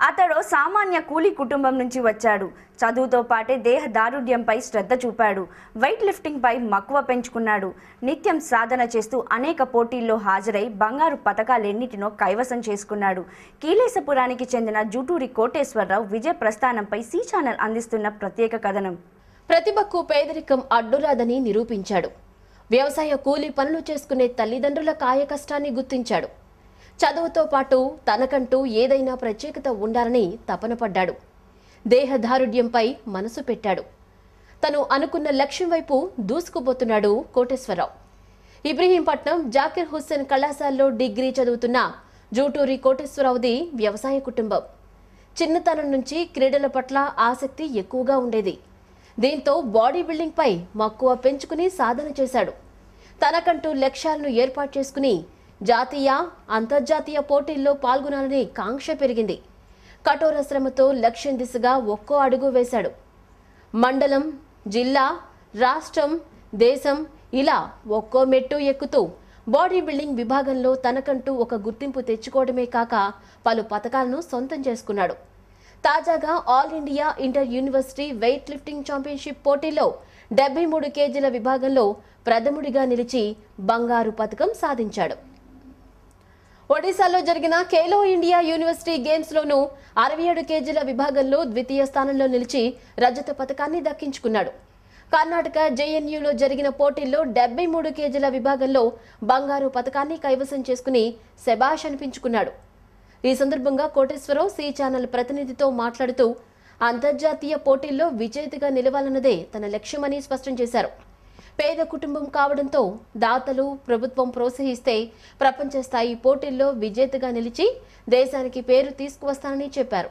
అతడు సామాన్య కూలీ కుటుంబం నుంచి వచ్చాడు చదువుతో పాటే దేహ దారుఢ్యంపై శ్రద్ధ చూపాడు వెయిట్ లిఫ్టింగ్పై మక్కువ పెంచుకున్నాడు నిత్యం సాధన చేస్తూ అనేక పోటీల్లో హాజరై బంగారు పథకాలెన్నిటినో కైవసం చేసుకున్నాడు కీలేసపురానికి చెందిన జూటూరి కోటేశ్వరరావు విజయ ప్రస్థానంపై సి ఛానల్ అందిస్తున్న ప్రత్యేక కథనం ప్రతిభకు పేదరికం అడ్డురాదని నిరూపించాడు వ్యవసాయ కూలీ పనులు చేసుకునే తల్లిదండ్రుల కాయ కష్టాన్ని గుర్తించాడు చదువుతో పాటు తనకంటూ ఏదైనా ప్రత్యేకత ఉండాలని తపన పడ్డాడు దేహదారుఢ్యంపై మనసు పెట్టాడు తను అనుకున్న లక్ష్యం వైపు దూసుకుపోతున్నాడు కోటేశ్వరరావు ఇబ్రహీంపట్నం జాకిర్ హుస్సేన్ కళాశాలలో డిగ్రీ చదువుతున్న జూటూరి కోటేశ్వరరావుది వ్యవసాయ కుటుంబం చిన్నతనం నుంచి క్రీడల పట్ల ఆసక్తి ఎక్కువగా ఉండేది దీంతో బాడీ బిల్డింగ్పై మక్కువ పెంచుకుని సాధన చేశాడు తనకంటూ లక్ష్యాలను ఏర్పాటు చేసుకుని జాతీయ అంతర్జాతీయ పోటీల్లో పాల్గొనాలని కాంక్ష పెరిగింది కఠోర శ్రమతో లక్ష్యం దిశగా ఒక్కో అడుగు వేశాడు మండలం జిల్లా రాష్ట్రం దేశం ఇలా ఒక్కో మెట్టు ఎక్కుతూ బాడీ బిల్డింగ్ విభాగంలో తనకంటూ ఒక గుర్తింపు తెచ్చుకోవడమే కాక పలు పథకాలను సొంతం చేసుకున్నాడు తాజాగా all India inter university weight lifting championship పోటీలో డెబ్బై మూడు కేజీల విభాగంలో ప్రథముడిగా నిలిచి బంగారు పథకం సాధించాడు ఒడిశాలో జరిగిన ఖేలో ఇండియా యూనివర్సిటీ గేమ్స్ లోనూ అరవై ఏడు కేజీల విభాగంలో ద్వితీయ స్థానంలో నిలిచి రజత పథకాన్ని దక్కించుకున్నాడు కర్ణాటక జేఎన్యూలో జరిగిన పోటీల్లో డెబ్బై మూడు కేజీల విభాగంలో బంగారు పథకాన్ని కైవసం చేసుకుని శబాష్ అనిపించుకున్నాడు ఈ సందర్భంగా కోటేశ్వరరావు సి ఛానల్ ప్రతినిధితో మాట్లాడుతూ అంతర్జాతీయ పోటీల్లో విజేతగా నిలవాలన్నదే తన లక్ష్యమని స్పష్టం చేశారు పేద కుటుంబం కావడంతో దాతలు ప్రభుత్వం ప్రోత్సహిస్తే ప్రపంచ స్థాయి పోటీల్లో విజేతగా నిలిచి దేశానికి పేరు తీసుకువస్తానని చెప్పారు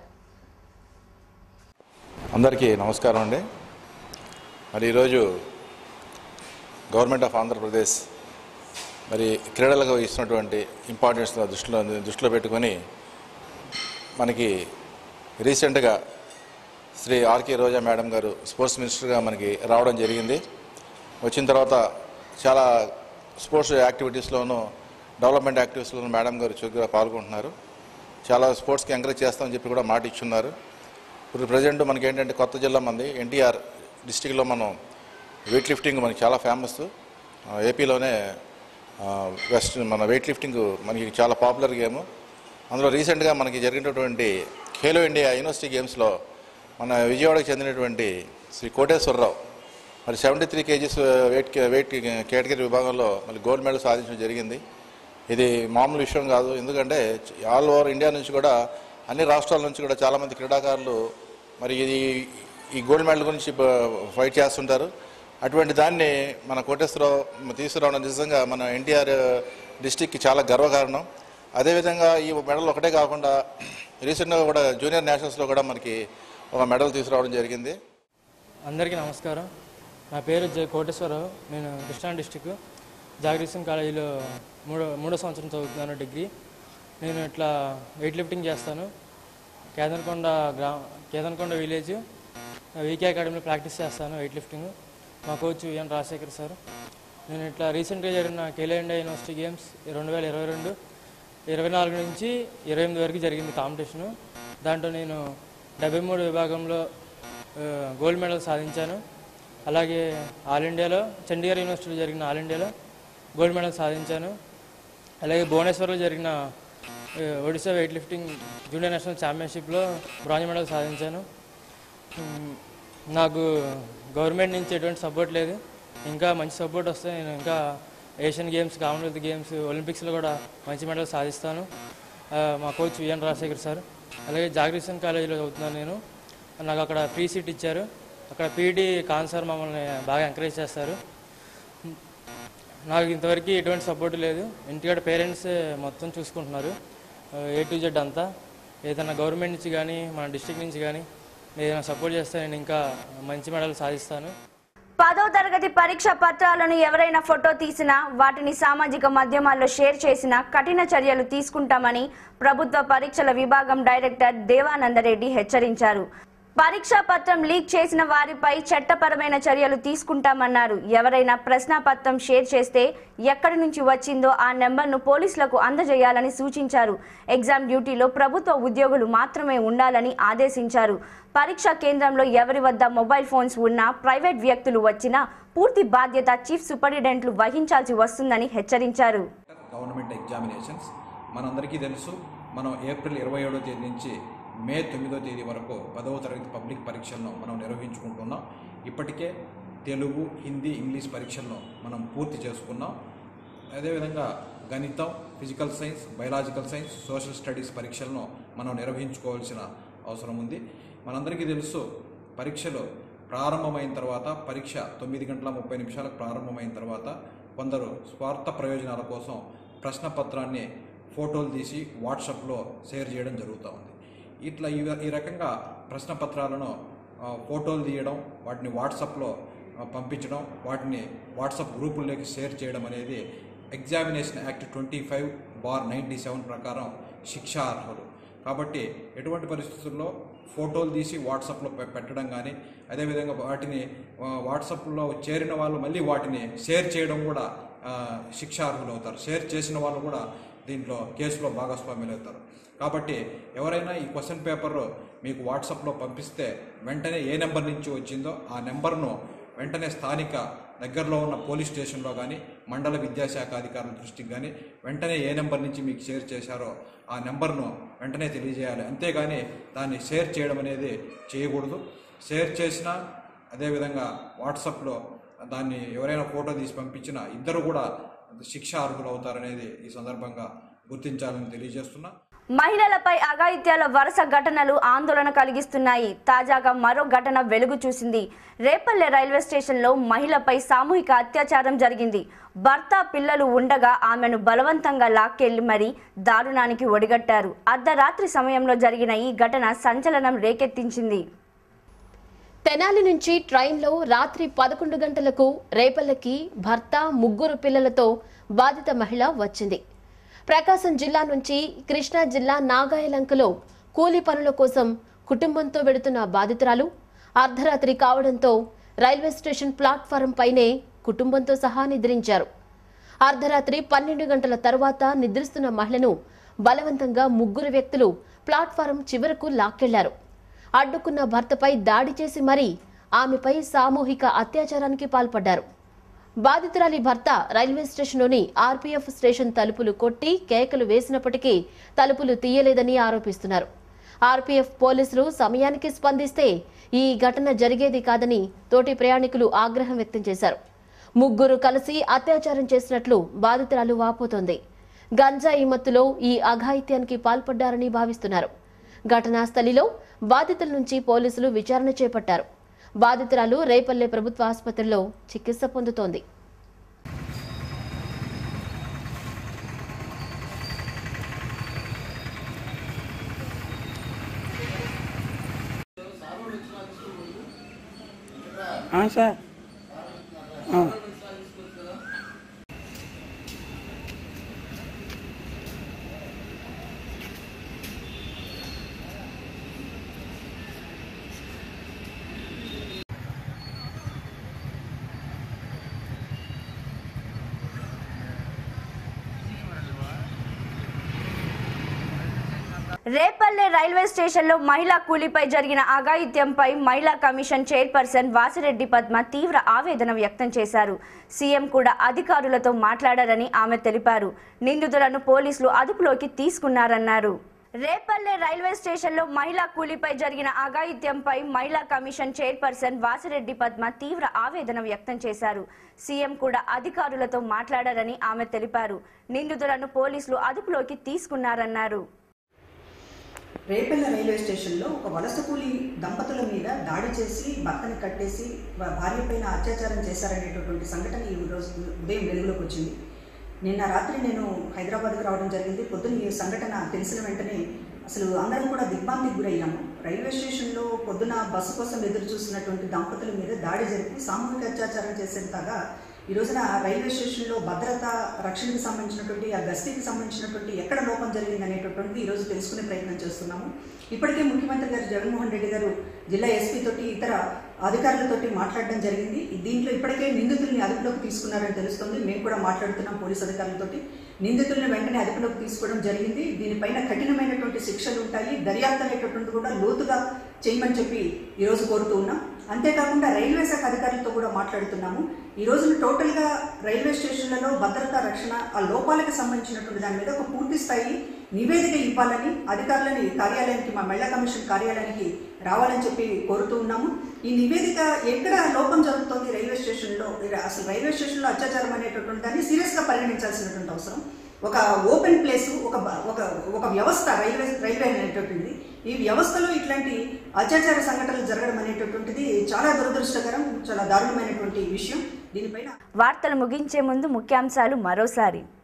అందరికీ నమస్కారం అండి మరి ఈరోజు గవర్నమెంట్ ఆఫ్ ఆంధ్రప్రదేశ్ మరి క్రీడలకు ఇస్తున్నటువంటి ఇంపార్టెన్స్ దృష్టిలో దృష్టిలో పెట్టుకొని మనకి రీసెంట్గా Shri RK Roja madam garu sports మినిస్టర్గా మనకి రావడం జరిగింది వచ్చిన తర్వాత చాలా స్పోర్ట్స్ యాక్టివిటీస్లోనూ డెవలప్మెంట్ యాక్టివిటీస్లోనూ మేడం గారు చురుగ్గా పాల్గొంటున్నారు చాలా స్పోర్ట్స్కి ఎంకరేజ్ చేస్తామని చెప్పి కూడా మాట ఇచ్చున్నారు ఇప్పుడు ప్రజెంట్ మనకి ఏంటంటే కొత్త జిల్లా మంది ఎన్టీఆర్ డిస్టిక్లో మనం వెయిట్ లిఫ్టింగ్ మనకి చాలా ఫేమస్ ఏపీలోనే ఆ, వెస్ట్ మన వెయిట్ లిఫ్టింగ్ మనకి చాలా పాపులర్ గేమ్ అందులో రీసెంట్గా మనకి జరిగినటువంటి ఖేలో ఇండియా యూనివర్సిటీ గేమ్స్లో మన విజయవాడకు చెందినటువంటి శ్రీ కోటేశ్వరరావు మరి seventy three kgs weight weight category విభాగంలో మళ్ళీ గోల్డ్ మెడల్ సాధించడం జరిగింది ఇది మామూలు విషయం కాదు ఎందుకంటే ఆల్ ఓవర్ ఇండియా నుంచి కూడా అన్ని రాష్ట్రాల నుంచి కూడా చాలామంది క్రీడాకారులు మరి ఇది ఈ గోల్డ్ మెడల్ గురించి బ- ఫైట్ చేస్తుంటారు అటువంటి దాన్ని మన కోటేశ్వరరావు తీసుకురావడం నిజంగా మన ఎన్టీఆర్ డిస్టిక్కి చాలా గర్వకారణం అదేవిధంగా ఈ మెడల్ ఒకటే కాకుండా రీసెంట్గా కూడా జూనియర్ నేషనల్స్లో కూడా మనకి ఒక మెడల్ తీసుకురావడం జరిగింది అందరికీ నమస్కారం నా పేరు జె కోటేశ్వరరావు నేను కృష్ణా డిస్టిక్ జాగరీసన్ కాలేజీలో మూడో మూడో సంవత్సరం చదువుతున్నాను డిగ్రీ నేను ఇట్లా వెయిట్ లిఫ్టింగ్ చేస్తాను కేదనకొండ గ్రా కేదనకొండ విలేజ్ వీకే అకాడమీలో ప్రాక్టీస్ చేస్తాను వెయిట్ లిఫ్టింగ్ మా కోచ్ విఎన్ రాజశేఖర్ సార్ నేను ఇట్లా రీసెంట్గా జరిగిన కేలో ఇండియా యూనివర్సిటీ గేమ్స్ రెండు వేల ఇరవై రెండు ఇరవై నాలుగు నుంచి ఇరవై ఎనిమిది వరకు జరిగింది కాంపిటీషను దాంట్లో నేను డెబ్బై మూడు విభాగంలో ఆ, గోల్డ్ మెడల్ సాధించాను అలాగే ఆల్ ఇండియాలో చండీగఢ్ యూనివర్సిటీలో జరిగిన ఆల్ ఇండియాలో గోల్డ్ మెడల్ సాధించాను అలాగే భువనేశ్వర్లో జరిగిన ఆ, Odisha weight lifting junior national ఛాంపియన్షిప్లో బ్రాంజ్ మెడల్ సాధించాను మ్, నాకు గవర్నమెంట్ నుంచి ఎటువంటి సపోర్ట్ లేదు ఇంకా మంచి సపోర్ట్ వస్తే నేను ఇంకా ఏషియన్ గేమ్స్ కామన్వెల్త్ గేమ్స్ ఒలింపిక్స్లో కూడా మంచి మెడల్ సాధిస్తాను ఆ, మా కోచ్ విఎన్ రాజశేఖర్ సార్ అలాగే జాగరీసన్ కాలేజీలో చదువుతున్నాను నేను నాకు అక్కడ ఫ్రీ సీట్ ఇచ్చారు అక్కడ పీఈడి ఖాన్ సార్ మమ్మల్ని బాగా ఎంకరేజ్ చేస్తారు నాకు ఇంతవరకు ఎటువంటి సపోర్ట్ లేదు ఇంటికాడ పేరెంట్స్ మొత్తం చూసుకుంటున్నారు ఏ టు జెడ్ అంతా ఏదైనా గవర్నమెంట్ నుంచి కానీ మన డిస్ట్రిక్ట్ నుంచి కానీ ఏదైనా సపోర్ట్ చేస్తే నేను ఇంకా మంచి మెడల్ సాధిస్తాను పదో తరగతి పరీక్ష పత్రాలను ఎవరైనా ఫోటో తీసినా వాటిని సామాజిక మాధ్యమాల్లో షేర్ చేసినా కఠిన చర్యలు తీసుకుంటామని ప్రభుత్వ పరీక్షల విభాగం డైరెక్టర్ దేవానందరెడ్డి హెచ్చరించారు పరీక్షా పత్రం లీక్ చేసిన వారిపై చట్టపరమైన చర్యలు తీసుకుంటామన్నారు ఎవరైనా ప్రశ్నాపత్రం షేర్ చేస్తే ఎక్కడి నుంచి వచ్చిందో ఆ నెంబర్ను పోలీసులకు అందజేయాలని సూచించారు ఎగ్జామ్ డ్యూటీలో ప్రభుత్వ ఉద్యోగులు మాత్రమే ఉండాలని ఆదేశించారు పరీక్షా కేంద్రంలో ఎవరి వద్ద మొబైల్ ఫోన్స్ ఉన్నా ప్రైవేట్ వ్యక్తులు వచ్చినా పూర్తి బాధ్యత చీఫ్ సూపరింటెండెంట్లు వహించాల్సి వస్తుందని హెచ్చరించారు గవర్నమెంట్ ఎగ్జామినేషన్స్ మనందరికీ తెలుసు మనం ఏప్రిల్ ఇరవై ఏడో తేదీ నుంచి మే తొమ్మిదో తేదీ వరకు పదవ తరగతి పబ్లిక్ పరీక్షలను మనం నిర్వహించుకుంటున్నాం ఇప్పటికే తెలుగు హిందీ ఇంగ్లీష్ పరీక్షలను మనం పూర్తి చేసుకున్నాం అదేవిధంగా గణితం physical science biological science social studies పరీక్షలను మనం నిర్వహించుకోవాల్సిన అవసరం ఉంది మనందరికీ తెలుసు పరీక్షలు ప్రారంభమైన తర్వాత పరీక్ష తొమ్మిది గంటల ముప్పై నిమిషాలకు ప్రారంభమైన తర్వాత కొందరు స్వార్థ ప్రయోజనాల కోసం ప్రశ్న పత్రాన్ని ఫోటోలు తీసి వాట్సాప్లో షేర్ చేయడం జరుగుతూ ఉంది ఇట్లా ఈ ఈ రకంగా ప్రశ్న పత్రాలను ఆ, ఫోటోలు తీయడం వాటిని వాట్సాప్లో ఆ, పంపించడం వాటిని వాట్సాప్ గ్రూపుల్లోకి షేర్ చేయడం అనేది examination act twenty five bar ninety seven ప్రకారం శిక్షార్హులు కాబట్టి ఎటువంటి పరిస్థితుల్లో ఫోటోలు తీసి వాట్సాప్లో పె- పెట్టడం కానీ అదేవిధంగా వాటిని ఆ, వాట్సాప్లో చేరిన వాళ్ళు మళ్ళీ వాటిని షేర్ చేయడం కూడా ఆ, శిక్షార్హులు అవుతారు షేర్ చేసిన వాళ్ళు కూడా దీంట్లో కేసులో భాగస్వామ్యులు అవుతారు కాబట్టి ఎవరైనా ఈ క్వశ్చన్ పేపర్ మీకు వాట్సాప్లో పంపిస్తే వెంటనే ఏ నెంబర్ నుంచి వచ్చిందో ఆ నెంబర్ను వెంటనే స్థానిక దగ్గరలో ఉన్న పోలీస్ స్టేషన్లో కానీ మండల విద్యాశాఖ అధికారుల దృష్టికి కానీ వెంటనే ఏ నెంబర్ నుంచి మీకు షేర్ చేశారో ఆ నెంబర్ను వెంటనే తెలియజేయాలి అంతేగాని దాన్ని షేర్ చేయడం అనేది చేయకూడదు షేర్ చేసినా అదేవిధంగా వాట్సాప్లో దాన్ని ఎవరైనా ఫోటో తీసి పంపించినా ఇద్దరు కూడా శిక్ష అర్హులు అవుతారనేది ఈ సందర్భంగా గుర్తించాలని తెలియజేస్తున్నా మహిళలపై అఘాయిత్యాల వరుస ఘటనలు ఆందోళన కలిగిస్తున్నాయి తాజాగా మరో ఘటన వెలుగు చూసింది రేపల్లె రైల్వే స్టేషన్లో మహిళపై సామూహిక అత్యాచారం జరిగింది భర్త పిల్లలు ఉండగా ఆమెను బలవంతంగా లాక్కెళ్లి మరీ దారుణానికి ఒడిగట్టారు అర్ధరాత్రి సమయంలో జరిగిన ఈ ఘటన సంచలనం రేకెత్తించింది తెనాలి నుంచి ట్రైన్లో రాత్రి పదకొండు గంటలకు రేపల్లకి భర్త ముగ్గురు పిల్లలతో బాధిత మహిళ వచ్చింది ప్రకాశం జిల్లా నుంచి కృష్ణా జిల్లా నాగాయలంకలో కూలీ పనుల కోసం కుటుంబంతో వెడుతున్న బాధితురాలు అర్ధరాత్రి కావడంతో రైల్వే స్టేషన్ ప్లాట్ఫారం పైనే కుటుంబంతో సహా నిద్రించారు అర్ధరాత్రి పన్నెండు గంటల తరువాత నిద్రిస్తున్న మహిళను బలవంతంగా ముగ్గురు వ్యక్తులు ప్లాట్ఫారం చివరకు లాక్కెళ్లారు అడ్డుకున్న భర్తపై దాడి చేసి మరీ ఆమెపై సామూహిక అత్యాచారానికి పాల్పడ్డారు బాధితురాలి భర్త రైల్వే స్టేషన్లోని ఆర్పీఎఫ్ స్టేషన్ తలుపులు కొట్టి కేకలు వేసినప్పటికీ తలుపులు తీయలేదని ఆరోపిస్తున్నారు ఆర్పీఎఫ్ పోలీసులు సమయానికి స్పందిస్తే ఈ ఘటన జరిగేది కాదని తోటి ప్రయాణికులు ఆగ్రహం వ్యక్తం చేశారు ముగ్గురు కలిసి అత్యాచారం చేసినట్లు బాధితురాలు వాపోతోంది గంజాయి మత్తులో ఈ అఘాయిత్యానికి పాల్పడ్డారని భావిస్తున్నారు ఘటనా స్థలిలో బాధితుల నుంచి పోలీసులు విచారణ చేపట్టారు బాధితురాలు రేపల్లె ప్రభుత్వ ఆసుపత్రిలో చికిత్స పొందుతోంది సార్ రేపల్లె రైల్వే స్టేషన్లో మహిళా కూలీపై జరిగిన అఘాయిత్యంపై మహిళా కమిషన్ చైర్పర్సన్ వాసిరెడ్డి పద్మ తీవ్ర ఆవేదన వ్యక్తం చేశారు సీఎం కూడా అధికారులతో మాట్లాడారని ఆమె తెలిపారు నిందితులను పోలీసులు అదుపులోకి తీసుకున్నారన్నారు రేపల్లె రైల్వే స్టేషన్లో మహిళా కూలీపై జరిగిన అఘాయిత్యంపై మహిళా కమిషన్ చైర్పర్సన్ వాసిరెడ్డి పద్మ తీవ్ర ఆవేదన వ్యక్తం చేశారు సీఎం కూడా అధికారులతో మాట్లాడారని ఆమె తెలిపారు నిందితులను పోలీసులు అదుపులోకి తీసుకున్నారన్నారు రేపల్ల రైల్వే స్టేషన్లో ఒక వలస కూలి దంపతుల మీద దాడి చేసి భర్తని కట్టేసి వా- భార్య పైన అత్యాచారం చేశారనేటటువంటి సంఘటన ఈ రోజు ఉదయం వెలుగులోకి వచ్చింది నిన్న రాత్రి నేను హైదరాబాద్కి రావడం జరిగింది పొద్దున్న ఈ సంఘటన తెలిసిన వెంటనే అసలు అందరం కూడా దిగ్భ్రాంతికి గురయ్యాము రైల్వే స్టేషన్లో పొద్దున బస్సు కోసం ఎదురు చూస్తున్నటువంటి దంపతుల మీద దాడి జరిపి సామూహిక అత్యాచారం చేసేంతగా ఈ రోజున రైల్వే స్టేషన్లో భద్రత రక్షణకు సంబంధించినటువంటి ఆ గస్తీకి సంబంధించినటువంటి ఎక్కడ లోపం జరిగింది అనేటటువంటిది ఈరోజు తెలుసుకునే ప్రయత్నం చేస్తున్నాము ఇప్పటికే ముఖ్యమంత్రి గారు జగన్మోహన్ రెడ్డి గారు జిల్లా ఎస్పీ తోటి ఇతర అధికారులతోటి మాట్లాడడం జరిగింది దీంట్లో ఇప్పటికే నిందితుల్ని అదుపులోకి తీసుకున్నారని తెలుస్తుంది మేము కూడా మాట్లాడుతున్నాం పోలీస్ అధికారులతోటి నిందితుల్ని వెంటనే అదుపులోకి తీసుకోవడం జరిగింది దీనిపైన కఠినమైనటువంటి శిక్షలు ఉంటాయి దర్యాప్తు అనేటటువంటి కూడా లోతుగా చేయమని చెప్పి ఈరోజు కోరుతూ ఉన్నాం అంతేకాకుండా రైల్వే శాఖ అధికారులతో కూడా మాట్లాడుతున్నాము ఈ రోజున టోటల్గా రైల్వే స్టేషన్లలో భద్రతా రక్షణ ఆ లోపాలకు సంబంధించినటువంటి దాని మీద ఒక పూర్తి స్థాయి నివేదిక ఇవ్వాలని అధికారులని కార్యాలయానికి మా మహిళా కమిషన్ కార్యాలయానికి రావాలని చెప్పి కోరుతూ ఉన్నాము ఈ నివేదిక ఎక్కడ లోపం జరుగుతోంది రైల్వే స్టేషన్లో అసలు రైల్వే స్టేషన్లో అత్యాచారం అనేటటువంటి దాన్ని సీరియస్గా పరిగణించాల్సినటువంటి అవసరం ఒక ఓపెన్ ప్లేస్ ఒక బ- ఒక ఒక వ్యవస్థ రైల్వే రైల్వే అనేటటువంటిది ఈ వ్యవస్థలో ఇట్లాంటి అత్యాచార సంఘటనలు జరగడం అనేటటువంటిది చాలా దురదృష్టకరం చాలా దారుణమైనటువంటి విషయం దీనిపైన వార్తలు ముగించే ముందు ముఖ్యాంశాలు మరోసారి